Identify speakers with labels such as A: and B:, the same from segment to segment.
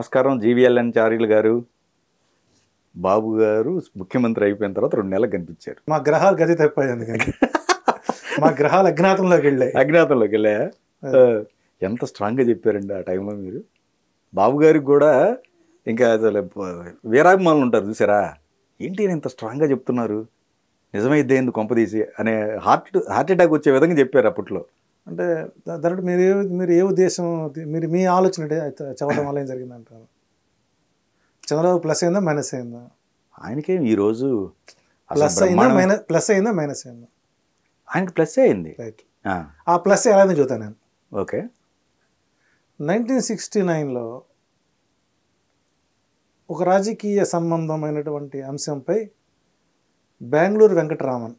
A: నమస్కారం జీవీఎల్ఎన్ చారీలు గారు బాబు గారు ముఖ్యమంత్రి అయిపోయిన తర్వాత రెండు నెలలు కనిపించారు
B: మా గ్రహాలు గది తప్పాయి అందుకని మా గ్రహాలు అజ్ఞాతంలోకి వెళ్ళాయి
A: అజ్ఞాతంలోకి వెళ్ళా ఎంత స్ట్రాంగ్గా చెప్పారండి ఆ టైంలో మీరు బాబు గారికి కూడా ఇంకా అసలు వీరాభిమానులు ఉంటారు చూసారా ఏంటి ఈయన ఇంత స్ట్రాంగ్గా చెప్తున్నారు నిజమైద్దే ఎందుకు కొంపదీసి అనే హార్ట్ హార్ట్ అటాక్ వచ్చే విధంగా చెప్పారు అప్పట్లో
B: అంటే దా- దాంట్లో మీరు ఏ మీరు ఏ ఉద్దేశం మీరు మీ ఆలోచన అంటే అయితే చదవడం వల్ల ఏం జరిగింది అంటారు చంద్రబాబు ప్లస్ అయిందా మైనస్ అయిందా
A: ఆయనకే ఈరోజు అసలు
B: ప్లస్ అయిందా
A: బ్రహ్మాండం-
B: మైనస్ ప్లస్ అయిందా మైనస్ అయిందా
A: ఆయనకి ప్లస్ అయింది
B: రైట్
A: ఆ,
B: ఆ ప్లస్ ఎలా అయిందో చూద్దాను నేను
A: ఓకే
B: నైన్టీన్ సిక్స్టీ నైన్లో ఒక రాజకీయ సంబంధమైనటువంటి అంశంపై బెంగళూరు వెంకటరామన్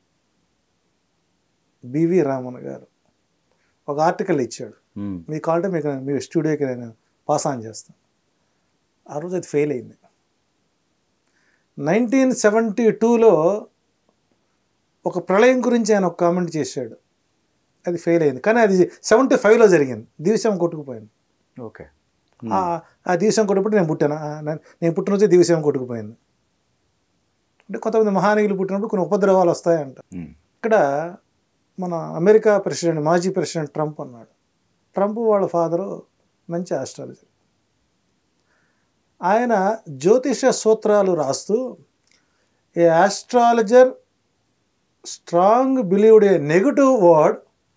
B: బివి రామన్ గారు ఒక ఆర్టికల్ ఇచ్చాడు
A: ఉమ్,
B: మీ కావాలంటే మీకు మీ స్టూడియోకి నేను పాస్ ఆన్ చేస్తాను ఆ రోజు అది ఫెయిల్ అయింది నైన్టీన్ సెవెంటీ టూలో ఒక ప్రళయం గురించి ఆయన ఒక కామెంట్ చేశాడు అది ఫెయిల్ అయింది కానీ అది సెవెంటీ ఫైవ్లో జరిగింది దివిశం కొట్టుకుపోయింది
A: ఓకే
B: ఆ- ఆ దివిశం కొట్టుకుంటే నేను పుట్టాను ఆ, నేను- నేను పుట్టినరోజే దివిశం కొట్టుకుపోయింది అంటే కొంతమంది మహానీయులు పుట్టినప్పుడు కొన్ని ఉపద్రవాలు వస్తాయంట
A: ఉమ్,
B: ఇక్కడ మన అమెరికా ప్రెసిడెంట్ మాజీ ప్రెసిడెంట్ ట్రంప్ అన్నాడు ట్రంప్ వాళ్ళ ఫాదరు మంచి ఆస్ట్రాలజర్ ఆయన జ్యోతిష సూత్రాలు రాస్తూ a astrologer strong believed a negative word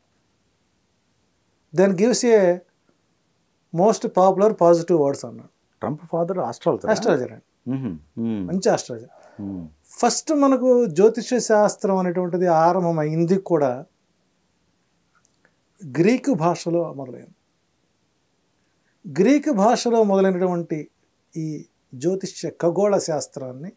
B: then gives a most popular positive words అన్నాడు
A: ట్రంప్ ఫాదర్ ఆస్ట్రాల్
B: ఆస్ట్రాలజర్ అండి మంచి ఆస్ట్రాలజర్ ఫస్ట్ మనకు జ్యోతిష శాస్త్రం అనేటువంటిది ఆరంభమైంది కూడా గ్రీకు భాషలో మొదలైంది గ్రీకు భాషలో మొదలైనటువంటి ఈ జ్యోతిష్య ఖగోళ శాస్త్రాన్ని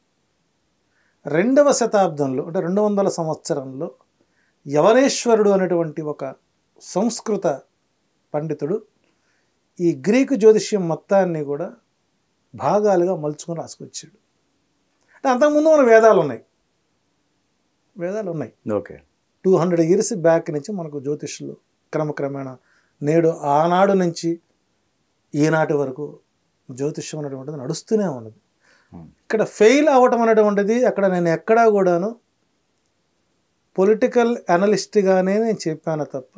B: రెండవ శతాబ్దంలో అంటే రెండు వందల సంవత్సరంలో యవనేశ్వరుడు అనేటువంటి ఒక సంస్కృత పండితుడు ఈ గ్రీకు జ్యోతిష్యం మొత్తాన్ని కూడా భాగాలుగా మలుచుకొని రాసుకొచ్చాడు అంటే అంతకుముందు మన వేదాలు ఉన్నాయి వేదాలు ఉన్నాయి
A: okay
B: two hundred years back నుంచి మనకు జ్యోతిష్యులు క్రమక్రమేణా నేడు ఆనాడు నుంచి ఈనాటి వరకు జ్యోతిష్యం అనేటువంటిది నడుస్తూనే ఉన్నది
A: Hmm.
B: ఇక్కడ ఫెయిల్ అవ్వటం అనేటువంటిది అక్కడ నేను ఎక్కడా కూడాను పొలిటికల్ అనలిస్ట్గానే నేను చెప్పాను తప్ప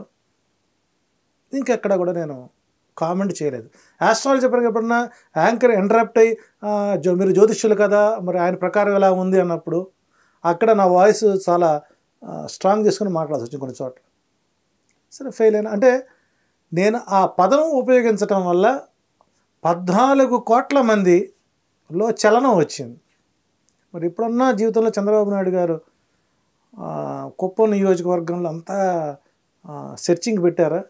B: ఇంకెక్కడ కూడా నేను కామెంట్ చేయలేదు ఆస్ట్రాలజీ చెప్పడానికి ఎప్పుడన్నా యాంకర్ ఇంటరప్ట్ అయ్యి "ఆ, జో మీరు జ్యోతిష్యులు కదా మరి ఆయన ప్రకారం ఎలా ఉంది అన్నప్పుడు అక్కడ నా వాయిస్ చాలా స్ట్రాంగ్ చేసుకుని మాట్లాడాల్సి వచ్చింది కొన్ని చోట్ల సరే ఫెయిల్ అయినా అంటే నేను ఆ పదం ఉపయోగించటం వల్ల పద్నాలుగు కోట్ల మందిలో చలనం వచ్చింది మరి ఇప్పుడున్న జీవితంలో చంద్రబాబు నాయుడు గారు ఆ, కుప్పం నియోజకవర్గంలో అంతా సెర్చింగ్ పెట్టారా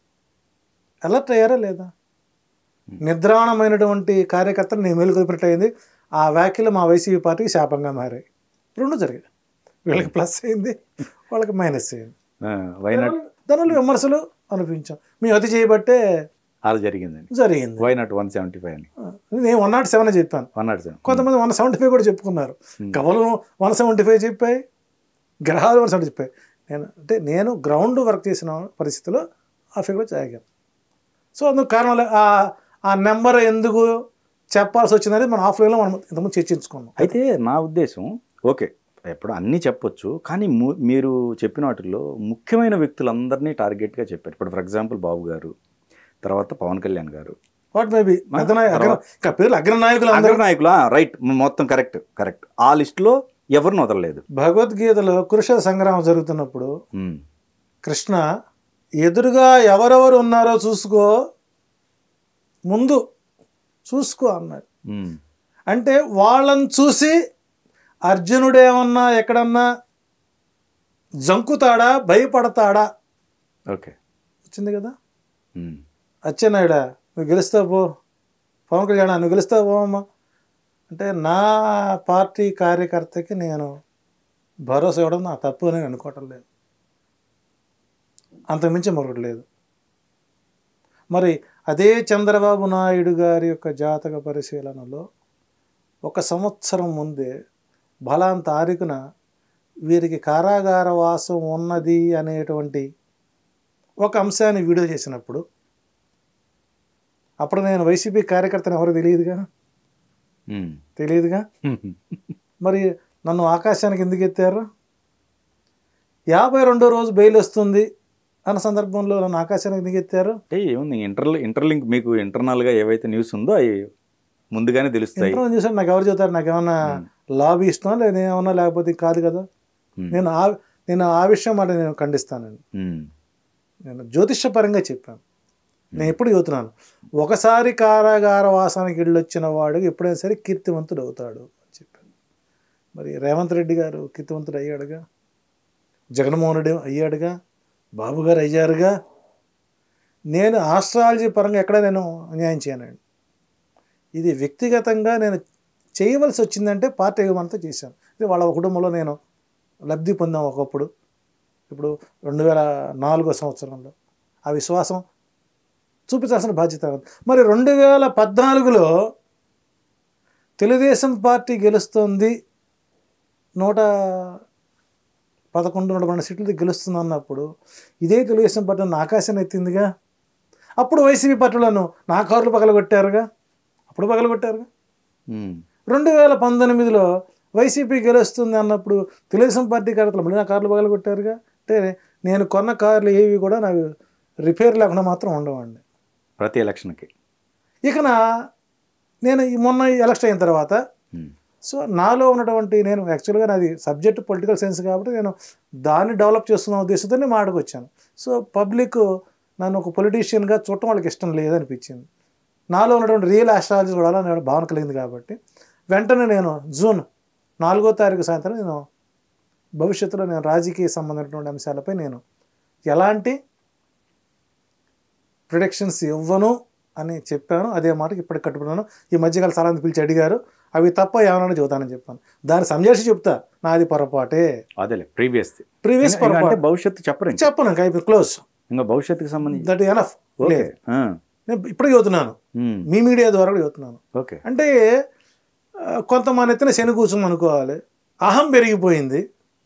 B: అలర్ట్ అయ్యారా లేదా నిద్రాణమైనటువంటి కార్యకర్తలు నేను మేలుకొల్పినట్టు అయింది ఆ వ్యాఖ్యలు మా వైసీపీ పార్టీకి శాపంగా మారాయి రెండు జరిగాయి వీళ్ళకి ప్లస్ అయింది వాళ్ళకి మైనస్ అయింది
A: వైనాట్
B: దానివల్ల విమర్శలు అనిపించాం మేము అతి చేయబట్టే
A: అలా జరిగిందండి
B: జరిగింది
A: వైనాట్ వన్ సెవెంటీ ఫైవ్ అని
B: నేను వన్ నాట్ సెవెన్ చెప్పాను
A: వన్ నాట్ సెవెన్
B: కొంతమంది వన్ సెవెంటీ ఫైవ్ కూడా చెప్పుకున్నారు
A: Hmm.
B: కవలు వన్ సెవెంటీ ఫైవ్ చెప్పాయి గ్రహాలు వన్ సెవెంటీ చెప్పాయి నేను అంటే నేను గ్రౌండ్ వర్క్ చేసిన పరిస్థితిలో ఆ ఫిగర్ చాగాను సో అందుకు కారణం ఆ ఆ నెంబర్ ఎందుకు చెప్పాల్సి వచ్చిందని మనం ఆఫ్లైన్లో మనం ఇంతకుముందు చర్చించుకున్నాం
A: అయితే నా ఉద్దేశం ఓకే ఎప్పుడు అన్నీ చెప్పొచ్చు కానీ ము- మీరు చెప్పిన వాటిల్లో ముఖ్యమైన వ్యక్తులందరినీ టార్గెట్గా చెప్పారు ఇప్పుడు ఫర్ ఎగ్జాంపుల్ బాబు గారు తర్వాత పవన్ కళ్యాణ్ గారు
B: వాట్ మేబీ పెద్ద నాయ- అగ్ర
A: తర్వాత-
B: ఇంకా పేర్లు అగ్రనాయకులు అందరూ
A: అగ్రనాయకులు రైట్ మొత్తం కరెక్ట్ కరెక్ట్ ఆ లిస్టులో ఎవరిని వదలలేదు
B: భగవద్గీతలో కురుష సంగ్రామం జరుగుతున్నప్పుడు
A: ఉమ్,
B: కృష్ణ ఎదురుగా ఎవరెవరు ఉన్నారో చూసుకో ముందు చూసుకో అన్నాడు
A: ఉమ్,
B: అంటే వాళ్ళని చూసి అర్జునుడేమన్నా ఎక్కడన్నా జంకుతాడా భయపడతాడా
A: ఓకే
B: వచ్చింది కదా
A: ఉమ్,
B: అచ్చెన్నాయుడా నువ్వు గెలుస్తావు పో పవన్ కళ్యాణ్ నువ్వు గెలుస్తావు పో అమ్మా అంటే నా పార్టీ కార్యకర్తకి నేను భరోసా ఇవ్వడం నా తప్పు అని నేను అనుకోవటం లేదు అంతకుమించి మరొకటి లేదు మరి అదే చంద్రబాబు నాయుడు గారి యొక్క జాతక పరిశీలనలో ఒక సంవత్సరం ముందే బలాం తారీఖున వీరికి కారాగార వాసం ఉన్నది అనేటువంటి ఒక అంశాన్ని వీడియో చేసినప్పుడు అప్పుడు నేను వైసీపీ కార్యకర్తను ఎవరో తెలియదుగా
A: ఉమ్.
B: తెలియదుగా మరి నన్ను ఆకాశానికి ఎందుకు ఎత్తారు యాభై రెండో రోజు బెయిల్ వస్తుంది అన్న సందర్భంలో నన్ను ఆకాశానికి ఎందుకు ఎత్తారు
A: అంటే ఏముంది ఇంటర్ ఇంటర్లింక్ మీకు ఇంటర్నల్గా ఏవైతే న్యూస్ ఉందో అవి ముందుగానే తెలుస్తాయి
B: ఇంటర్వ్యూ చూసాను నాకు ఎవరు చెబుతారు నాకు ఏమన్నా లాబీ ఇష్టం లేదా ఏమన్నా లేకపోతే కాదు కదా
A: ఉమ్.
B: నేను ఆ నేను ఆ విషయం మాట నేను ఖండిస్తానండి
A: ఉమ్.
B: నేను జ్యోతిష్యపరంగా చెప్పాను నేను ఎప్పుడు చెబుతున్నాను ఒకసారి కారాగార వాసానికి వెళ్ళొచ్చిన వాడు ఎప్పుడైనా సరే కీర్తివంతుడు అవుతాడు అని చెప్పాను మరి రేవంత్ రెడ్డి గారు కీర్తివంతుడు అయ్యాడుగా జగన్మోహన్ రెడ్డి అయ్యాడుగా బాబు గారు అయ్యారుగా నేను ఆస్ట్రాలజీ పరంగా ఎక్కడ నేను అన్యాయం చేయనండి ఇది వ్యక్తిగతంగా నేను చేయవలసి వచ్చిందంటే పార్టీ అభిమానంతో చేశాను ఇది వాళ్ళ కుటుంబంలో నేను లబ్ధి పొందాం ఒకప్పుడు ఇప్పుడు రెండు వేల నాలుగో సంవత్సరంలో ఆ విశ్వాసం చూపించాల్సిన బాధ్యత ఉంది. మరి రెండు వేల పద్నాలుగులో తెలుగుదేశం పార్టీ గెలుస్తుంది నూట పదకొండు నూట పన్నెండు సీట్లు గెలుస్తుంది అన్నప్పుడు ఇదే తెలుగుదేశం పార్టీ నన్ను ఆకాశాన్ని ఎత్తిందిగా అప్పుడు వైసీపీ పార్టీలను నా కార్లు పగలగొట్టారుగా అప్పుడు పగలగొట్టారుగా
A: ఉమ్.
B: రెండు వేల పంతొమ్మిదిలో వైసీపీ గెలుస్తుంది అన్నప్పుడు తెలుగుదేశం పార్టీ కార్యకర్తలు మళ్ళీ నా కార్లు పగలగొట్టారుగా అంటే నేను కొన్న కార్లు ఏవి కూడా నాకు రిపేర్ లేకుండా మాత్రం ఉండవండి
A: ప్రతి ఎలక్షన్కి
B: ఇక నా నేను ఈ మొన్న ఈ ఎలక్షన్ అయిన తర్వాత
A: ఉమ్.
B: సో నాలో ఉన్నటువంటి నేను యాక్చువల్గా నాది సబ్జెక్ట్ పొలిటికల్ సైన్స్ కాబట్టి నేను దాన్ని డెవలప్ చేస్తున్న ఉద్దేశంతో నేను మాటకు వచ్చాను సో పబ్లిక్ నన్ను ఒక పొలిటీషియన్గా చూడటం వాళ్ళకి ఇష్టం లేదనిపించింది నాలో ఉన్నటువంటి రియల్ ఆస్ట్రాలజీ చూడాలని నేను భావన కలిగింది కాబట్టి వెంటనే నేను జూన్ నాలుగో తారీఖు సాయంత్రం నేను భవిష్యత్తులో నేను రాజకీయ సంబంధించినటువంటి అంశాలపై నేను ఎలాంటి ప్రిడిక్షన్స్ ఇవ్వను అని చెప్పాను అదే మాటకి ఇప్పటికి కట్టుకున్నాను ఈ మధ్యకాల చాలా మంది పిలిచి అడిగారు అవి తప్ప ఏమన్నా చెబుతానని చెప్పాను దాన్ని సంజేసి చెప్తా నాది పొరపాటే
A: అదేలే ప్రీవియస్
B: ప్రీవియస్
A: అంటే
B: పొరపాటు
A: భవిష్యత్తు చెప్పరు ఇంకా.
B: చెప్పను ఇంకా అయిపోయి క్లోజ్
A: ఇంకా భవిష్యత్తుకి సంబంధించి
B: దట్ ఎనఫ్
A: ఓకే
B: లేదు
A: ఆ.
B: నేను ఇప్పుడే చదువుతున్నాను
A: ఉమ్.
B: మీ మీడియా ద్వారా కూడా చదువుతున్నాను
A: ఓకే
B: అంటే ఆ, కొంతమంది ఎత్తున శని కూర్చొని అనుకోవాలి అహం పెరిగిపోయింది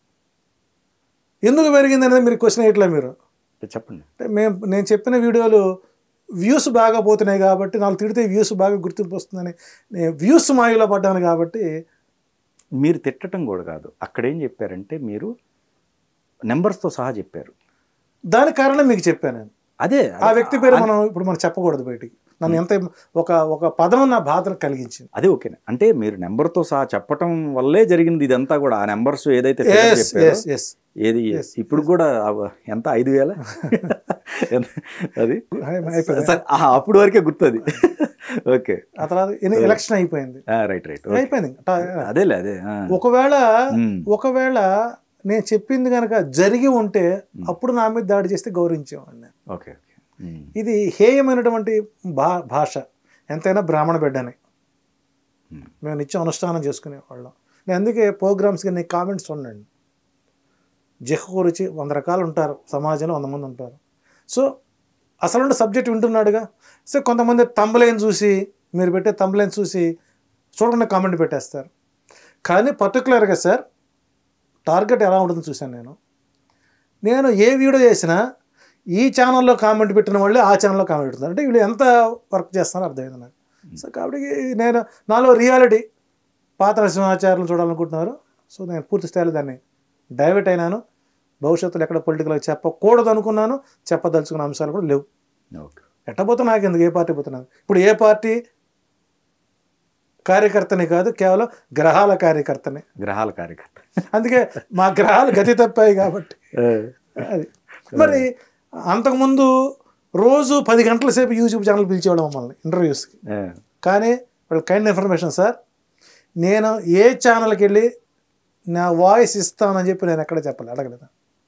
B: ఎందుకు పెరిగింది అనేది మీరు క్వశ్చన్ వేయట్లే మీరు
A: చెప్పండి
B: అంటే మేము నేను చెప్పిన వీడియోలు వ్యూస్ బాగా పోతున్నాయి కాబట్టి నాకు తిడితే వ్యూస్ బాగా గుర్తింపు వస్తుందని నేను వ్యూస్ మాయలో పడ్డాను కాబట్టి
A: మీరు తిట్టడం కూడా కాదు అక్కడ ఏం చెప్పారంటే మీరు నెంబర్స్తో సహా చెప్పారు
B: దానికి కారణం మీకు చెప్పాను నేను
A: అదే
B: ఆ వ్యక్తి పేరు మనం ఇప్పుడు మనం చెప్పకూడదు బయటికి నన్ను ఎంత ఒక ఒక పదం నా బాధను కలిగించింది
A: అదే ఓకే అంటే మీరు నెంబర్తో సహా చెప్పటం వల్లే జరిగింది ఇదంతా కూడా ఆ నెంబర్స్ ఏదైతే figure
B: ఎస్
A: చెప్పారో
B: ఎస్ ఎస్
A: ఏది ఇప్పుడు కూడా అవ- ఎంత ఐదు వేల ఎంత- అది
B: అయిపోయింది
A: సరే, ఆ, అప్పుడు వరకే గుర్తుంది ఓకే
B: ఆ తర్వాత ఎలక్షన్ అయిపోయింది
A: రైట్ రైట్
B: అయిపోయింది ట-
A: అదేలే అదే ఆ.
B: ఒకవేళ
A: ఉమ్,
B: ఒకవేళ నేను చెప్పింది కనుక జరిగి ఉంటే అప్పుడు నా మీద దాడి చేస్తే గౌరవించేవాడిని
A: ఓకే ఓకే ఉమ్,
B: ఇది హేయమైనటువంటి భా భాష ఎంతైనా బ్రాహ్మణ బిడ్డని
A: ఉమ్,
B: మేము నిత్యం అనుష్ఠానం చేసుకునేవాళ్ళం నేను అందుకే ప్రోగ్రామ్స్కి నీ కామెంట్స్ ఉండండి జహ్కు రుచి వంద రకాలు ఉంటారు సమాజంలో వంద మంది ఉంటారు సో అసలు సబ్జెక్ట్ వింటున్నాడుగా సో కొంతమంది తంబలైన్ చూసి మీరు పెట్టే తంబలైన్ చూసి చూడకుండా కామెంట్ పెట్టేస్తారు కానీ పర్టికులర్గా సార్ టార్గెట్ ఎలా ఉంటుందో చూశాను నేను నేను ఏ వీడియో చేసినా ఈ ఛానల్లో కామెంట్ పెట్టిన వాళ్ళే ఆ ఛానల్లో కామెంట్ పెడుతున్నారు అంటే వీళ్ళు ఎంత వర్క్ చేస్తున్నారో అర్థమైంది నాకు సో కాబట్టి నేను నాలో రియాలిటీ పాత నరసింహాచార్యులు చూడాలనుకుంటున్నారు సో నేను పూర్తి స్థాయిలో దాన్ని డైవర్ట్ అయినాను భవిష్యత్తులో ఎక్కడ పొలిటికల్ చెప్పకూడదు అనుకున్నాను చెప్పదలుచుకున్న అంశాలు కూడా లేవు
A: ఓకే
B: ఎట్టపోతే నాకు ఎందుకు ఏ పార్టీ పోతున్నాను ఇప్పుడు ఏ పార్టీ కార్యకర్తని కాదు కేవలం గ్రహాల కార్యకర్తని
A: గ్రహాల కార్యకర్త
B: అందుకే మా గ్రహాలు గతి తప్పాయి కాబట్టి
A: ఆ,
B: అది మరి అంతకుముందు రోజు పది గంటల సేపు యూట్యూబ్ ఛానల్ పిలిచేవాళ్ళు మమ్మల్ని ఇంటర్వ్యూస్కి
A: ఆ,
B: కానీ వాళ్ళ కైండ్ ఇన్ఫర్మేషన్ సార్ నేను ఏ ఛానల్కి వెళ్ళి నా వాయిస్ ఇస్తానని చెప్పి నేను ఎక్కడ చెప్పాలి అడగలేదు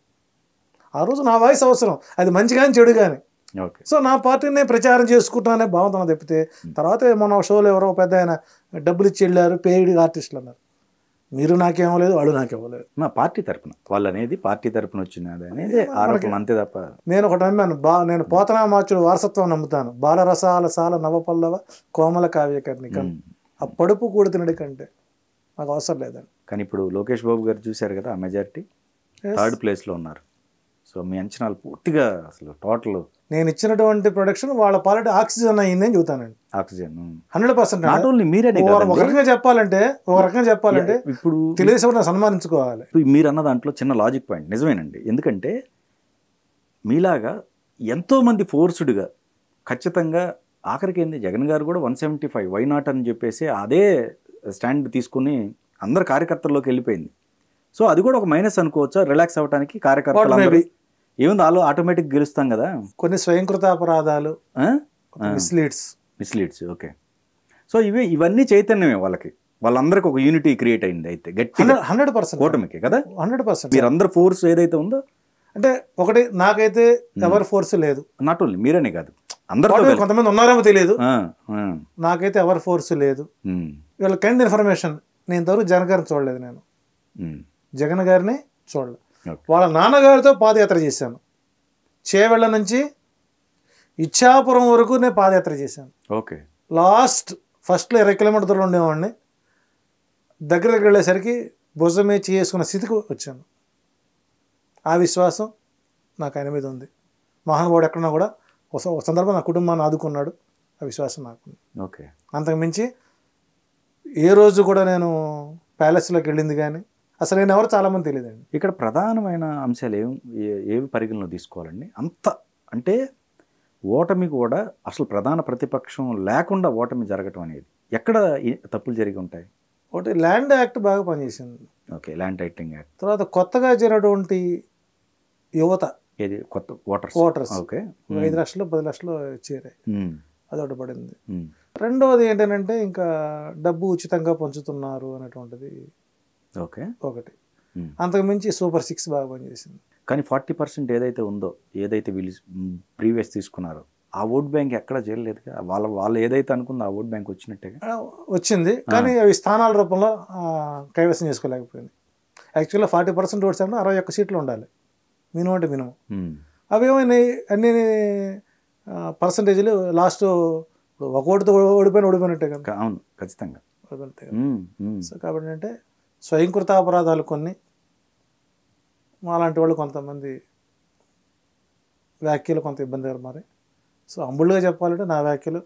B: ఆ రోజు నా వాయిస్ అవసరం అది మంచి కానీ చెడు కానీ
A: ఓకే
B: సో నా పార్టీని ప్రచారం చేసుకుంటున్నానే బాగుంటున్నా తప్పితే తర్వాత మన షోలో ఎవరో పెద్ద ఆయన డబ్బులు ఇచ్చి వెళ్ళారు పెయిడ్ ఆర్టిస్టులు అన్నారు మీరు నాకేమలేదు వాళ్ళు నాకేమలేదు
A: మా పార్టీ తరపున వాళ్ళు అనేది పార్టీ తరపున వచ్చినది అనేది ఆరోపణ అంతే తప్ప
B: నేను ఒకటి నమ్మాను బా నేను పోతనా మార్చుడు వారసత్వం నమ్ముతాను బాలరసాల సాల నవపల్లవ కోమల కావ్యకర్ణికం
A: ఉమ్.
B: ఆ పడుపు కూడా తినడి కంటే నాకు అవసరం లేదండి
A: కానీ ఇప్పుడు లోకేష్ బాబు గారు చూశారు కదా ఆ మెజారిటీ
B: Yes.
A: థర్డ్ ప్లేస్లో ఉన్నారు సో మీ అంచనాలు పూర్తిగా అసలు టోటల్
B: నేను ఇచ్చినటువంటి ప్రొడక్షన్ వాళ్ళ పాలిటీ ఆక్సిజన్ అయ్యింది అని చెబుతానండి
A: oxygen
B: hundred percent
A: not only మీరేనే
B: ఒక
A: కదండి.
B: రకంగా చెప్పాలంటే ఒక రకంగా చెప్పాలంటే
A: ఇప్పుడు
B: తెలుగుదేశం వాళ్ళని సన్మానించుకోవాలి
A: ఇప్పుడు మీరు అన్న దాంట్లో చిన్న లాజిక్ పాయింట్ నిజమేనండి ఎందుకంటే మీలాగా ఎంతో మంది ఫోర్స్డ్గా ఖచ్చితంగా ఆఖరికి ఏంది జగన్ గారు కూడా one seventy five why not అని చెప్పేసి అదే స్టాండ్ తీసుకుని అందరు కార్యకర్తల్లోకి వెళ్ళిపోయింది సో అది కూడా ఒక మైనస్ అనుకోవచ్చా రిలాక్స్ అవ్వడానికి కార్యకర్తలు
B: What may
A: అందరూ-
B: be.
A: ఏముంది వాళ్ళు ఆటోమేటిక్ గెలుస్తాం కదా
B: కొన్ని స్వయంకృత అపరాధాలు ఆ. మిస్లీడ్స్
A: మిస్లీడ్స్ ఓకే సో ఇవి ఇవన్నీ చైతన్యమే వాళ్ళకి వాళ్ళందరికీ ఒక యూనిటీ క్రియేట్ అయింది అయితే గట్టిగా
B: హండ్రెడ్ హండ్రెడ్ పర్సెంట్
A: కూటమికి కదా
B: హండ్రెడ్ పర్సెంట్
A: మీరందరూ ఫోర్స్ ఏదైతే ఉందో
B: అంటే ఒకటి నాకైతే ఎవరి ఫోర్స్ లేదు
A: నాట్ ఓన్లీ మీరనే కాదు అందరితో
B: వాడు
A: కలిపి.
B: కొంతమంది ఉన్నారేమో తెలియదు
A: ఆ, ఆ,
B: నాకైతే ఎవరి ఫోర్స్ లేదు
A: ఉమ్,
B: వీళ్ళ కైండ్ ఇన్ఫర్మేషన్ నేను ఇంతవరకు జగన్ గారిని చూడలేదు నేను
A: ఉమ్,
B: జగన్ గారిని చూడలేదు
A: Okay.
B: వాళ్ళ నాన్నగారితో పాదయాత్ర చేశాను చేవెళ్ళ నుంచి ఇచ్చాపురం వరకు నేను పాదయాత్ర చేశాను
A: ఓకే
B: లాస్ట్ ఫస్ట్లో ఇరవై కిలోమీటర్ దూరం ఉండేవాడిని దగ్గర దగ్గర వెళ్ళేసరికి భుజమే చేసుకున్న స్థితికి వచ్చాను ఆ విశ్వాసం నాకు ఆయన మీద ఉంది మహానుభావుడు ఎక్కడున్నా కూడా ఒక స- ఒక సందర్భం నా కుటుంబాన్ని ఆదుకున్నాడు ఆ విశ్వాసం నాకు ఉంది
A: ఓకే
B: అంతకు మించి ఏ రోజు కూడా నేను ప్యాలెస్లోకి వెళ్ళింది కానీ అసలు నేను ఎవరు చాలామంది తెలియదండి
A: ఇక్కడ ప్రధానమైన అంశాలు ఏం ఏ- ఏవి పరిగణలో తీసుకోవాలండి అంత అంటే ఓటమి కూడా అసలు ప్రధాన ప్రతిపక్షం లేకుండా ఓటమి జరగటం అనేది ఎక్కడ ఈ- తప్పులు జరిగి ఉంటాయి
B: ఒకటి ల్యాండ్ యాక్ట్ బాగా పనిచేసింది
A: ఓకే ల్యాండ్ టైటింగ్ యాక్ట్
B: తర్వాత కొత్తగా చేరినటువంటి యువత
A: ఏది కొత్త ఓటర్స్
B: ఓటర్స్
A: ఓకే
B: ఐదు లక్షలు పది లక్షలు చేరాయి
A: ఉమ్,
B: అదొకటి పడింది
A: ఉమ్,
B: రెండవది ఏంటంటే ఇంకా డబ్బు ఉచితంగా పంచుతున్నారు అనేటువంటిది
A: ఓకే
B: ఒకటి
A: ఉమ్.
B: అంతకు మించి సూపర్ సిక్స్ బాగా పనిచేసింది
A: కానీ ఫార్టీ పర్సెంట్ ఏదైతే ఉందో ఏదైతే వీళ్ళు ప్రీవియస్ తీసుకున్నారో ఆ ఓట్ బ్యాంక్ ఎక్కడ చేయలేదుగా వాళ్ళ వాళ్ళు ఏదైతే అనుకుందో ఆ ఓట్ బ్యాంక్ వచ్చినట్టుగా
B: ఆ, వచ్చింది కానీ అవి స్థానాల రూపంలో ఆ, కైవసం చేసుకోలేకపోయింది యాక్చువల్గా ఫార్టీ పర్సెంట్ ఓట్స్ అంటే అరవై ఒక్క సీట్లు ఉండాలి మినిమం అంటే మినిమం
A: ఉమ్,
B: అవి ఏమైనాయి అన్ని పర్సంటేజ్లు లాస్ట్ ఒక ఓటుతో ఓడిపోయిన ఓడిపోయినట్టే కదా
A: క- అవును ఖచ్చితంగా
B: ఓడిపోయినట్టే కదా
A: ఉమ్, ఉమ్,
B: సో కాబట్టి అంటే స్వయంకృత అపరాధాలు కొన్ని అలాంటి వాళ్ళు కొంతమంది వ్యాఖ్యలు కొంత ఇబ్బందిగా మారి సో అంబుల్గా చెప్పాలంటే నా వ్యాఖ్యలు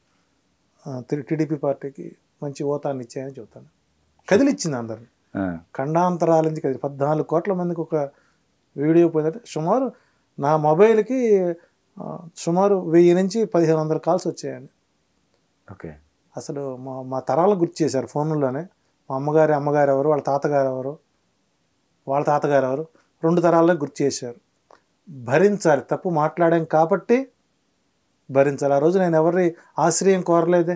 B: టీడీపీ పార్టీకి మంచి ఓతాన్ని ఇచ్చాయని చెబుతాను కదిలిచ్చింది అందరిని
A: ఆ,
B: ఖండాంతరాల నుంచి కదిలి పద్నాలుగు కోట్ల మందికి ఒక వీడియో పోయిందంటే సుమారు నా మొబైల్కి ఆ, సుమారు వెయ్యి నుంచి పదిహేను వందల కాల్స్ వచ్చాయండి
A: ఓకే
B: అసలు మా మా తరాలను గుర్తు చేశారు ఫోన్లోనే మా అమ్మగారి అమ్మగారు ఎవరు వాళ్ళ తాతగారు ఎవరు వాళ్ళ తాతగారు ఎవరు రెండు తరాలను గుర్తు చేశారు భరించాలి తప్పు మాట్లాడాం కాబట్టి భరించాలి ఆ రోజు నేను ఎవరి ఆశ్రయం కోరలేదే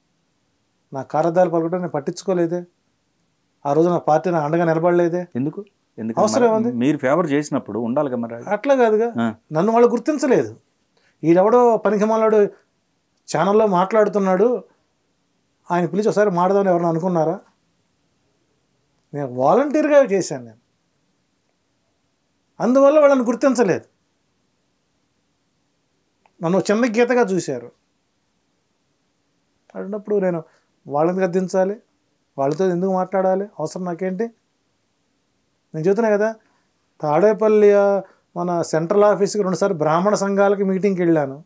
B: నా కారదాలు పలకడం నేను పట్టించుకోలేదే ఆ రోజు నా పార్టీ నా అండగా నిలబడలేదే
A: ఎందుకు ఎందుకు
B: అవసరం
A: మరి
B: ఉంది.
A: మీరు ఫేవర్ చేసినప్పుడు ఉండాలి కదా మరి అది.
B: అట్లా కాదుగా
A: ఆ,
B: నన్ను వాళ్ళు గుర్తించలేదు ఈడెవడో పనికిమాలాడు ఛానల్లో మాట్లాడుతున్నాడు ఆయన పిలిచి ఒకసారి మాడదామని ఎవరైనా అనుకున్నారా నేను వాలంటీర్గా చేశాను నేను అందువల్ల వాళ్ళని గుర్తించలేదు నన్ను చిన్న గీతగా చూశారు అన్నప్పుడు నేను వాళ్ళని గద్దించాలి వాళ్ళతో ఎందుకు మాట్లాడాలి అవసరం నాకేంటి నేను చెబుతున్నా కదా తాడేపల్లి ఆ, మన సెంట్రల్ ఆఫీస్కి రెండుసార్లు బ్రాహ్మణ సంఘాలకి మీటింగ్కి వెళ్ళాను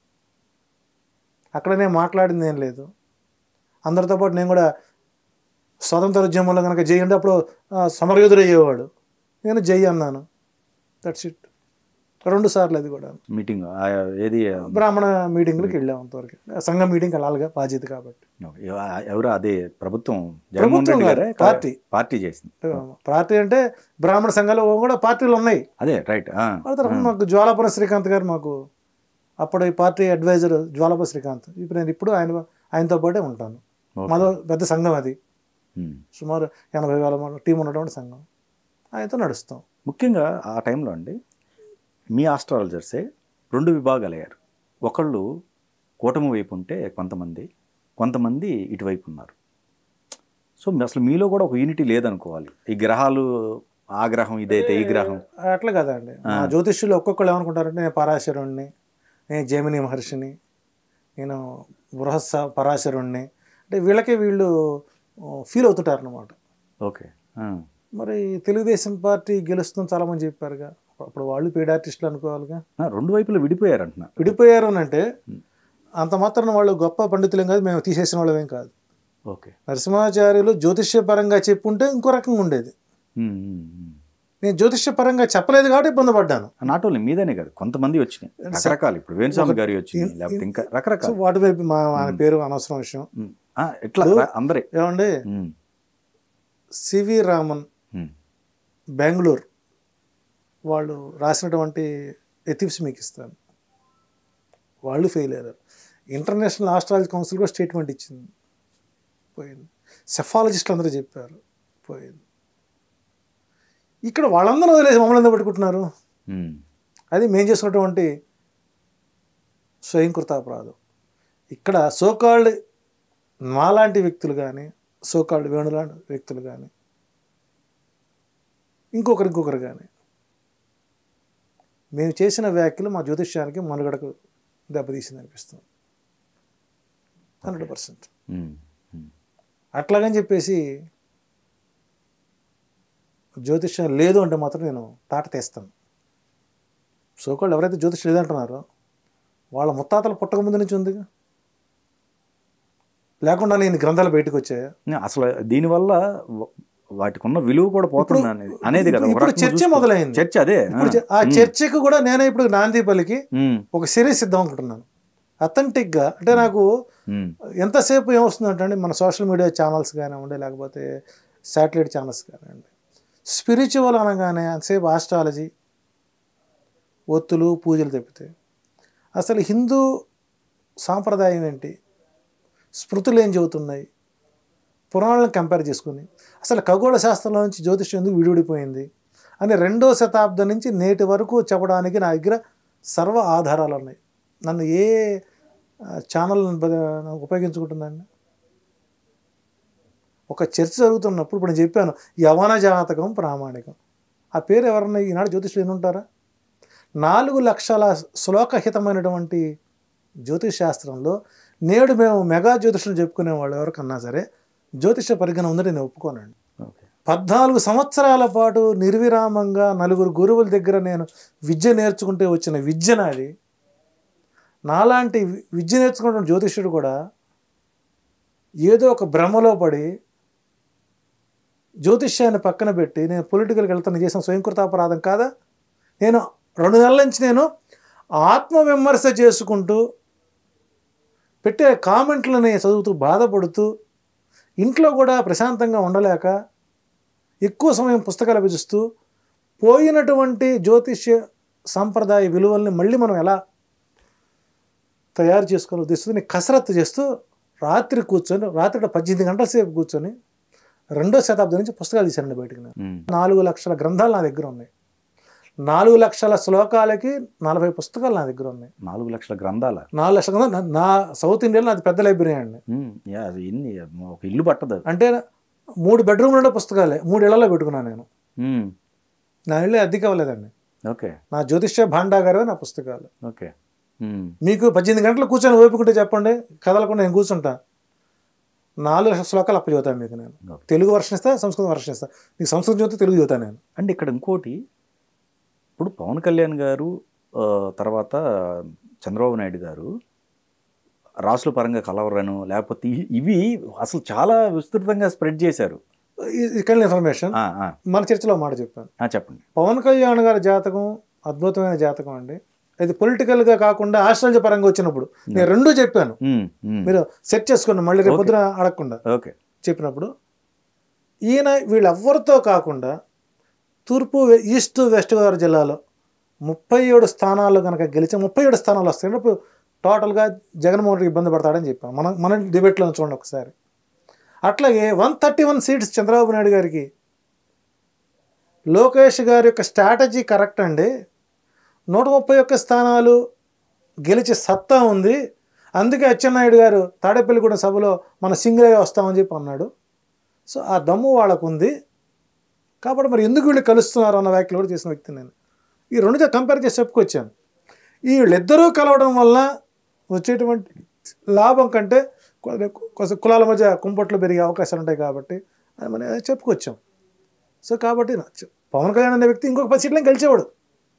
B: అక్కడ నేను మాట్లాడింది ఏం లేదు అందరితో పాటు నేను కూడా స్వతంత్ర ఉద్యమంలో కనుక జై అంటే అప్పుడు ఆ, సమరయోధుడు అయ్యేవాడు నేను జై అన్నాను దట్స్ ఇట్ రెండు సార్లు అది కూడా
A: మీటింగ్ ఆ, ఏది
B: బ్రాహ్మణ మీటింగ్లకు వెళ్ళాం అంతవరకు సంఘం మీటింగ్కి వెళ్ళాలిగా బాధ్యత కాబట్టి
A: ఎవ- ఎవరు అదే ప్రభుత్వం జగన్మోహన్
B: ప్రభుత్వం
A: రెడ్డి
B: కాదు,
A: గారే
B: పార్టీ.
A: పార్టీ చేసింది
B: పార్టీ అంటే బ్రాహ్మణ సంఘాలు కూడా పార్టీలు ఉన్నాయి
A: అదే రైట్
B: వాళ్ళ తరఫున మాకు జ్వాలాపురం శ్రీకాంత్ గారు మాకు అప్పుడు ఈ పార్టీ అడ్వైజర్ జ్వాలాపురం శ్రీకాంత్ ఇప్పుడు నేను ఇప్పుడు ఆయన ఆయనతో పాటే ఉంటాను మాదో పెద్ద సంఘం అది సుమారు ఎనభై వేల మంది టీం ఉన్నటువంటి సంఘం ఆయనతో నడుస్తాం
A: ముఖ్యంగా ఆ టైంలో అండి మీ ఆస్ట్రాలజర్సే రెండు విభాగాలు అయ్యారు ఒకళ్ళు కూటమి వైపు ఉంటే కొంతమంది కొంతమంది ఇటువైపు ఉన్నారు సో మీ- అసలు మీలో కూడా ఒక యూనిటీ లేదనుకోవాలి ఈ గ్రహాలు ఆ గ్రహం ఇదైతే ఈ గ్రహం
B: అట్లా కదండి మా జ్యోతిష్యులు ఒక్కొక్కళ్ళు ఏమనుకుంటారంటే నేను పరాశరుణ్ణి నేను జైమిని మహర్షిని నేను బృహస్స పరాశరుణ్ణి అంటే వీళ్ళకే వీళ్ళు ఫీల్ అవుతుంటారు అనమాట
A: ఓకే
B: మరి తెలుగుదేశం పార్టీ గెలుస్తుందని చాలామంది చెప్పారుగా అప్పుడు వాళ్ళు పేడ్ ఆర్టిస్టులు అనుకోవాలిగా
A: ఆ, రెండు వైపులా విడిపోయారు అంటున్నా
B: విడిపోయారు అని అంటే
A: Hmm.
B: అంత మాత్రం వాళ్ళు గొప్ప పండితులేం కాదు మేము తీసేసిన వాళ్ళమేం కాదు
A: ఓకే
B: నరసింహాచార్యులు జ్యోతిష్యపరంగా చెప్పుంటే ఇంకో రకంగా ఉండేది నేను జ్యోతిష్యపరంగా చెప్పలేదు కాబట్టి ఇబ్బంది పడ్డాను
A: నాట్ ఓన్లీ మీదనే కాదు కొంతమంది వచ్చినాయి రకరకాలు ఇప్పుడు వేణుస్వామి గారి వచ్చినాయి
B: ఇన్-
A: లేకపోతే ఇంకా
B: సో
A: రకరకాల
B: వాటి వైపు మా ఆయన
A: Hmm.
B: పేరు అనవసరం విషయం
A: ఇట్లా
B: ఇప్పుడు-
A: రా- అందరే
B: ఏమండి
A: ఉమ్,
B: సివి రామన్
A: ఉమ్,
B: బెంగళూరు వాళ్ళు రాసినటువంటి ఎథిప్స్ మీకు ఇస్తాను వాళ్ళు ఫెయిల్ అయ్యారు ఇంటర్నేషనల్ ఆస్ట్రాలజీ కౌన్సిల్ కూడా స్టేట్మెంట్ ఇచ్చింది పోయింది సెఫాలజిస్టులు అందరూ చెప్పారు పోయింది ఇక్కడ వాళ్ళందరూ వదిలేసి మమ్మల్ని ఎందుకు పట్టుకుంటున్నారు
A: ఉమ్,
B: అది మేము చేసినటువంటి స్వయంకృత అపరాధం ఇక్కడ సోకాల్డ్ మాలాంటి వ్యక్తులు కానీ సోకాల్డ్ వేణులాంటి వ్యక్తులు కానీ ఇంకొకరు ఇంకొకరు కానీ మేము చేసిన వ్యాఖ్యలు మా జ్యోతిష్యానికి మనుగడకు దెబ్బతీసింది అనిపిస్తుంది హండ్రెడ్ పర్సెంట్
A: ఉమ్, ఉమ్.
B: అట్లాగని చెప్పేసి జ్యోతిష్యం లేదు అంటే మాత్రం నేను తాట తీస్తాను సోకాళ్ళు ఎవరైతే జ్యోతిష్యం లేదంటున్నారో వాళ్ళ ముత్తాతలు పుట్టక ముందు నుంచి ఉందిగా లేకుండా నేను గ్రంథాలు బయటకు వచ్చాయా
A: అసలు దీనివల్ల వ- వాటికి ఉన్న విలువ కూడా పోతుంది అనేది అనేది కదా ఒక
B: ఇప్పుడు
A: రకంగా
B: చర్చ
A: చూసుకో-
B: మొదలైంది
A: చర్చ అదే
B: ఇప్పుడు చ- ఆ
A: ఉమ్,
B: చర్చకు కూడా నేనే ఇప్పుడు నాంది పలికి
A: ఉమ్,
B: ఒక సిరీస్ ఇద్దాం అనుకుంటున్నాను అథెంటిక్గా అంటే నాకు
A: ఉమ్,
B: ఎంతసేపు ఏమొస్తుందంటే అండి మన సోషల్ మీడియా ఛానల్స్ కానివ్వండి లేకపోతే శాటిలైట్ ఛానల్స్ కానివ్వండి స్పిరిచువల్ అనగానే అంతసేపు ఆస్ట్రాలజీ ఒత్తులు పూజలు తప్పితే అసలు హిందూ సాంప్రదాయం ఏంటి స్మృతులు ఏం చెబుతున్నాయి పురాణాలను కంపేర్ చేసుకుని అసలు ఖగోళ శాస్త్రంలో నుంచి జ్యోతిష్యం ఎందుకు విడివిడిపోయింది అని రెండో శతాబ్దం నుంచి నేటి వరకు చెప్పడానికి నా దగ్గర సర్వ ఆధారాలు ఉన్నాయి నన్ను ఏ ఆ, ఛానల్ బ- ఉపయోగించుకుంటుందండి ఒక చర్చ జరుగుతున్నప్పుడు ఇప్పుడు నేను చెప్పాను యవన జాతకం ప్రామాణికం ఆ పేరు ఎవరన్నా ఈనాడు జ్యోతిష్యులు ఎన్ని ఉంటారా నాలుగు లక్షల శ్లోకహితమైనటువంటి జ్యోతిష్ శాస్త్రంలో నేడు మేము మెగా జ్యోతిష్యులు చెప్పుకునే వాళ్ళు ఎవరికన్నా సరే జ్యోతిష పరిజ్ఞానం ఉందని నేను ఒప్పుకోనండి
A: ఓకే
B: పద్నాలుగు సంవత్సరాల పాటు నిర్విరామంగా నలుగురు గురువుల దగ్గర నేను విద్య నేర్చుకుంటే వచ్చిన విద్య నాది నాలాంటి వి- విద్య నేర్చుకున్న జ్యోతిష్యుడు కూడా ఏదో ఒక భ్రమలో పడి జ్యోతిష్యాన్ని పక్కన పెట్టి నేను పొలిటికల్కి వెళ్తాను చేసిన స్వయంకృతాపరాధం కాదా నేను రెండు నెలల నుంచి నేను ఆత్మవిమర్శ చేసుకుంటూ పెట్టే కామెంట్లని చదువుతూ బాధపడుతూ ఇంట్లో కూడా ప్రశాంతంగా ఉండలేక ఎక్కువ సమయం పుస్తకాలు అభ్యసిస్తూ పోయినటువంటి జ్యోతిష్య సాంప్రదాయ విలువల్ని మళ్ళీ మనం ఎలా తయారు చేసుకోవాలో ఉద్దేశిస్తూ నేను కసరత్తు చేస్తూ రాత్రి కూర్చొని రాత్రి పద్దెనిమిది గంటల సేపు కూర్చొని రెండో శతాబ్దం నుంచి పుస్తకాలు తీశానండి బయటకు నేను
A: ఉమ్,
B: నాలుగు లక్షల గ్రంథాలు నా దగ్గర ఉన్నాయి నాలుగు లక్షల శ్లోకాలకి నలభై పుస్తకాలు నా దగ్గర ఉన్నాయి
A: నాలుగు లక్షల గ్రంథాల
B: నాలుగు లక్షల గ్రంథాలు నా- నా సౌత్ ఇండియాలో నాది పెద్ద లైబ్రరీ అండి
A: ఉమ్, యా అది ఎన్ని ఒక ఇల్లు పట్టదు
B: అంటే మూడు బెడ్రూమ్లు ఉండే పుస్తకాలే మూడు ఇళ్లలో పెట్టుకున్నాను నేను
A: ఉమ్,
B: నా ఇల్లు అద్దెకి అవ్వలేదండి
A: ఓకే
B: నా జ్యోతిష్య భాండాగారవే నా పుస్తకాలు
A: ఓకే ఉమ్,
B: మీకు పద్దెనిమిది గంటలు కూర్చొని ఓపుకుంటే చెప్పండి కదలకుండా నేను కూర్చుంటా నాలుగు లక్షల శ్లోకాలు అప్పు చదువుతాను మీకు నేను
A: ఓకే.
B: తెలుగు వర్షన్ ఇస్తా సంస్కృతం వర్షన్ ఇస్తా నీకు సంస్కృతం చదివితే తెలుగు చదువుతాను నేను
A: అండ్ ఇక్కడ ఇంకోటి ఇప్పుడు పవన్ కళ్యాణ్ గారు ఆ, తర్వాత చంద్రబాబు నాయుడు గారు రాసుల పరంగా కలవరను లేకపోతే ఇ- ఇవి అసలు చాలా విస్తృతంగా స్ప్రెడ్ చేశారు
B: ఇ- ఇక్కడ ఇన్ఫర్మేషన్
A: ఆ, ఆ,
B: మన చర్చలో మాట చెప్పాను
A: ఆ, చెప్పండి
B: పవన్ కళ్యాణ్ గారి జాతకం అద్భుతమైన జాతకం అండి అది పొలిటికల్గా కాకుండా ఆస్ట్రాలజీ పరంగా వచ్చినప్పుడు నేను రెండూ చెప్పాను
A: ఉమ్, ఉమ్,
B: మీరు సెట్ చేసుకోండి మళ్ళీ రేపు
A: Okay.
B: పొద్దున అడగకుండా
A: ఓకే
B: చెప్పినప్పుడు ఈయన వీళ్ళెవ్వరితో కాకుండా తూర్పు వె- ఈస్ట్ వెస్ట్ గోదావరి జిల్లాలో ముప్పై ఏడు స్థానాలు కనుక గెలిచి ముప్పై ఏడు స్థానాలు వస్తాయి అప్పుడు టోటల్గా జగన్మోహన్ రెడ్డి ఇబ్బంది పడతాడని చెప్పాం మనం మన డిబేట్లో చూడండి ఒకసారి అట్లాగే one thirty one seats Chandrababu Naidu గారికి లోకేష్ గారి యొక్క స్ట్రాటజీ కరెక్ట్ అండి నూట ముప్పై ఒక్క స్థానాలు గెలిచి సత్తా ఉంది అందుకే అచ్చెన్నాయుడు గారు తాడేపల్లిగూడెం సభలో మన సింగిల్ వస్తామని చెప్పి అన్నాడు సో ఆ దమ్ము వాళ్ళకు ఉంది కాబట్టి మరి ఎందుకు వీళ్ళు కలుస్తున్నారు అన్న వ్యాఖ్యలు కూడా చేసిన వ్యక్తి నేను ఈ రెండుతో కంపేర్ చేసి చెప్పుకొచ్చాను ఈ వీళ్ళిద్దరూ కలవడం వల్ల వచ్చేటువంటి లాభం కంటే కొ- కొంచెం కులాల మధ్య కుంపట్లు పెరిగే అవకాశాలు ఉంటాయి కాబట్టి అది మనం చెప్పుకొచ్చాం సో కాబట్టి నా- పవన్ కళ్యాణ్ అనే వ్యక్తి ఇంకొక పది సీట్లను గెలిచేవాడు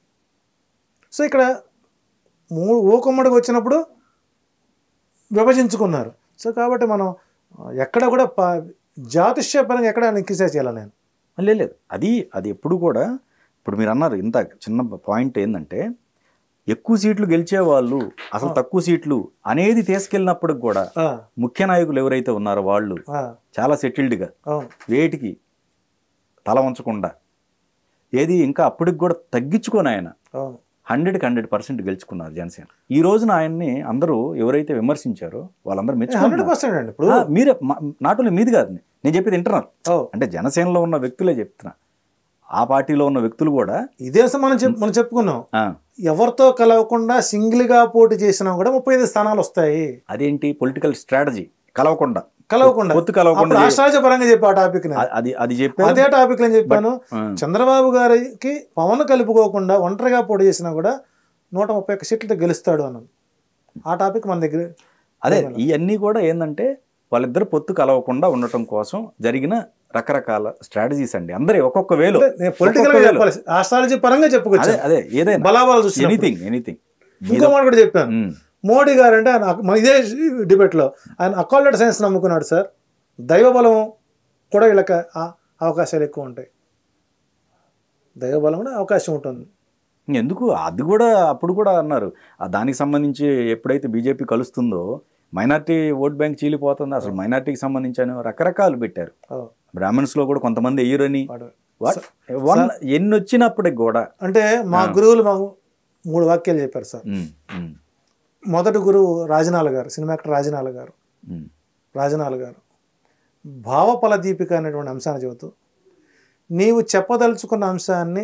B: సో ఇక్కడ మూడు ఊకమ్మడికి వచ్చినప్పుడు విభజించుకున్నారు సో కాబట్టి మనం ఆ, ఎక్కడ కూడా ప జాతిష్య పరంగా ఎక్కడ నిక్కిసే చేయాలి నేను
A: లేదు లేదు అది అది ఎప్పుడు కూడా ఇప్పుడు మీరు అన్నారు ఇంత చిన్న పాయింట్ ఏంటంటే ఎక్కువ సీట్లు గెలిచే వాళ్ళు అసలు తక్కువ సీట్లు అనేది తీసుకెళ్ళినప్పటికి కూడా
B: ఆ,
A: ముఖ్య నాయకులు ఎవరైతే ఉన్నారో వాళ్ళు
B: ఆ,
A: చాలా సెటిల్డ్గా
B: అవును
A: వేటికి తల ఉంచకుండా ఏది ఇంకా అప్పటికి కూడా తగ్గించుకొని ఆయన
B: అవును
A: హండ్రెడ్కి హండ్రెడ్ పర్సెంట్ గెలుచుకున్నారు జనసేన ఈ రోజున ఆయన్ని అందరూ ఎవరైతే విమర్శించారో వాళ్ళందరూ
B: హండ్రెడ్
A: మెచ్చుకున్నారు
B: పర్సెంట్ అండి ఇప్పుడు
A: ఆ, మీరే నాట్ ఓన్లీ మీది కాదు నేను చెప్పేది ఇంటర్నల్
B: ఓ,
A: అంటే జనసేనలో ఉన్న వ్యక్తులే చెప్తున్నా ఆ పార్టీలో ఉన్న వ్యక్తులు కూడా
B: ఇదే అసలు మనం చెప్ మనం చెప్పుకున్నాం
A: ఆ,
B: ఎవరితో కలవకుండా సింగిల్ గా పోటీ చేసినా కూడా ముప్పై ఐదు స్థానాలు వస్తాయి
A: అదేంటి పొలిటికల్ స్ట్రాటజీ కలవకుండా
B: కలవకుండా
A: పొత్తు కలవకుండా
B: అప్పుడు రాష్ట్రాల పరంగా చెప్పి ఆ టాపిక్
A: అ- అది అది చెప్పారు
B: అదే టాపిక్ నేను చెప్పాను
A: ఆ,
B: చంద్రబాబు గారికి పవన్ కలుపుకోకుండా ఒంటరిగా పోటీ చేసినా కూడా నూట ముప్పై ఒక్క సీట్లతో గెలుస్తాడు అన్నాను ఆ టాపిక్ మన దగ్గర
A: అదే ఇవన్నీ కూడా ఏంటంటే వాళ్ళిద్దరు పొత్తు కలవకుండా ఉండటం కోసం జరిగిన రకరకాల స్ట్రాటజీస్ అండి అందరి ఒక్కొక్క వేలో
B: నేను పొలిటికల్ గా చెప్పాలి ఆస్ట్రాలజీ పరంగా చెప్పుకోవచ్చు
A: అదే అదే ఏదైనా
B: బలాబాలు చూసి
A: ఎనీథింగ్ ఎనీథింగ్
B: ఇంకో మాట కూడా చెప్పాను మోడీ గారు అంటే ఆయన మన ఇదే డిబేట్లో ఆయన అకాల్డెడ్ సైన్స్ నమ్ముకున్నాడు సార్ దైవ బలం కూడా వీళ్ళకి ఆ- అవకాశాలు ఎక్కువ ఉంటాయి దైవ బలం కూడా అవకాశం ఉంటుంది
A: ఎందుకు అది కూడా అప్పుడు కూడా అన్నారు ఆ దానికి సంబంధించి ఎప్పుడైతే బీజేపీ కలుస్తుందో మైనార్టీ ఓట్ బ్యాంక్ చీలిపోతుంది అసలు మైనార్టీకి సంబంధించి అని రకరకాలు పెట్టారు
B: ఓ,
A: బ్రాహ్మణ్స్ లో కూడా కొంతమంది ఎయ్యరని
B: వాడు.
A: What? వన్ ఎన్ని వచ్చినప్పటికి కూడా
B: అంటే మా గురువులు మాకు మూడు వాక్యాలు చెప్పారు సార్
A: ఉమ్, ఉమ్,
B: మొదటి గురువు రాజనాల గారు సినిమా యాక్టర్ రాజనాల గారు
A: ఉమ్,
B: రాజనాల గారు భావఫల దీపిక అనేటువంటి అంశాన్ని చెబుతూ నీవు చెప్పదలుచుకున్న అంశాన్ని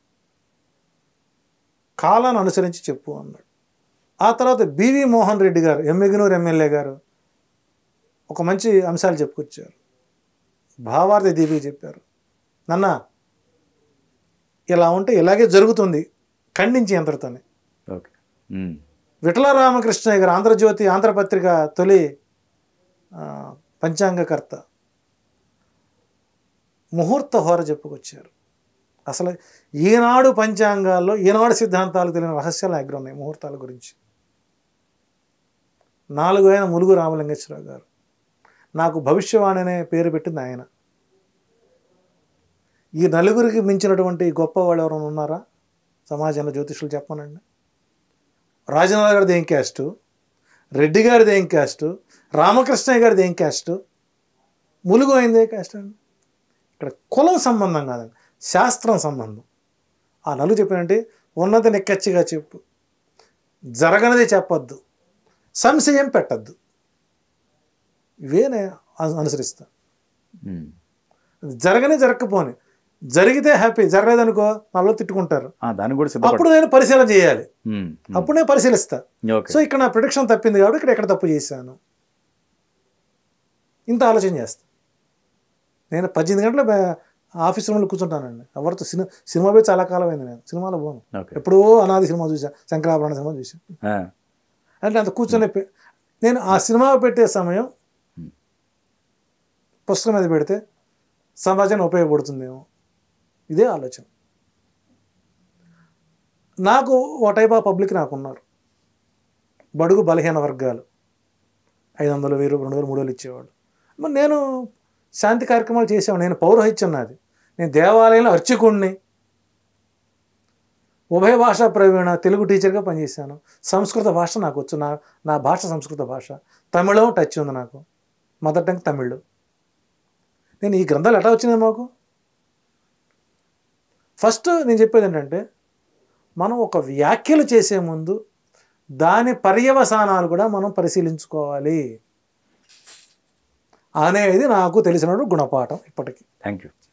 B: కాలాన్ని అనుసరించి చెప్పు అన్నాడు ఆ తర్వాత బివి మోహన్ రెడ్డి గారు ఎమ్మిగనూరు ఎమ్మెల్యే గారు ఒక మంచి అంశాలు చెప్పుకొచ్చారు భావార్థ దీపిక చెప్పారు నాన్న ఇలా ఉంటే ఇలాగే జరుగుతుంది ఖండించి ఎంతటితోనే
A: ఓకే ఉమ్,
B: విఠల రామకృష్ణయ్య గారు ఆంధ్రజ్యోతి ఆంధ్రపత్రిక తొలి ఆ, పంచాంగకర్త ముహూర్త హోర చెప్పుకొచ్చారు అసలు ఈనాడు పంచాంగాల్లో ఈనాడు సిద్ధాంతాలు తెలియని రహస్యాలు దగ్గర ఉన్నాయి ముహూర్తాల గురించి నాలుగు ఆయన ములుగు రామలింగేశ్వరరావు గారు నాకు భవిష్యవాణి అనే పేరు పెట్టింది ఆయన ఈ నలుగురికి మించినటువంటి గొప్ప వాళ్ళు ఎవరైనా ఉన్నారా సమాజంలో జ్యోతిషులు చెప్పనండి రాజనాథ గారిది ఏం క్యాస్ట్ రెడ్డి గారిది ఏం క్యాస్ట్ రామకృష్ణయ్య గారిది ఏం క్యాస్ట్ ములుగు అయింది ఏ క్యాస్ట్ అండి ఇక్కడ కులం సంబంధం కాదండి శాస్త్రం సంబంధం ఆ నలుగు చెప్పినంటే ఉన్నది నెక్కచ్చిగా చెప్పు జరగనిది చెప్పొద్దు సంశయం పెట్టద్దు ఇవేనే అను- అనుసరిస్తా
A: ఉమ్.
B: జరగనే జరగకపోని జరిగితే హ్యాపీ జరగలేదనుకో మళ్ళీ తిట్టుకుంటారు
A: ఆ, దాన్ని కూడా సిద్ధపడ
B: అప్పుడు నేను పరిశీలన చేయాలి
A: ఉమ్, ఉమ్.
B: అప్పుడు నేను పరిశీలిస్తా
A: ఓకే
B: సో ఇక్కడ నా ప్రొడిక్షన్ తప్పింది కాబట్టి ఇక్కడ ఎక్కడ తప్పు చేశాను ఇంత ఆలోచన చేస్తా నేను పద్దెనిమిది గంటల బ- ఆఫీస్ రూమ్లో కూర్చుంటానండి ఎవరితో సినిమా సినిమా పోయి చాలా కాలం అయింది నేను సినిమాలో పోను
A: ఓకే
B: ఎప్పుడో అనాది సినిమా చూసా శంకరాభరణ సినిమా చూసా
A: ఆ,
B: అంటే అంత కూర్చొని పె- నేను ఆ సినిమా పెట్టే సమయం
A: Hmm.
B: పుస్తకం మీద పెడితే సమాజానికి ఉపయోగపడుతుందేమో ఇదే ఆలోచన నాకు ఓ టైప్ ఆఫ్ పబ్లిక్ నాకు ఉన్నారు బడుగు బలహీన వర్గాలు ఐదు వందలు వెయ్యి రెండు వేలు మూడు వేలు ఇచ్చేవాడు మరి నేను శాంతి కార్యక్రమాలు చేసేవాడు నేను పౌరోహిత్యం నాది నేను దేవాలయంలో అర్చకుడిని ఉభయ భాషా ప్రవీణ తెలుగు టీచర్గా పనిచేశాను సంస్కృత భాష నాకు వచ్చు నా నా భాష సంస్కృత భాష తమిళం టచ్ ఉంది నాకు మదర్ టంగ్ తమిళ్ నేను ఈ గ్రంథాలు ఎట్లా వచ్చినాయి మాకు ఫస్ట్ నేను చెప్పేది ఏంటంటే మనం ఒక వ్యాఖ్యలు చేసే ముందు దాని పర్యవసానాలు కూడా మనం పరిశీలించుకోవాలి అనేది నాకు తెలిసిన గుణపాఠం ఇప్పటికీ
A: థ్యాంక్ యూ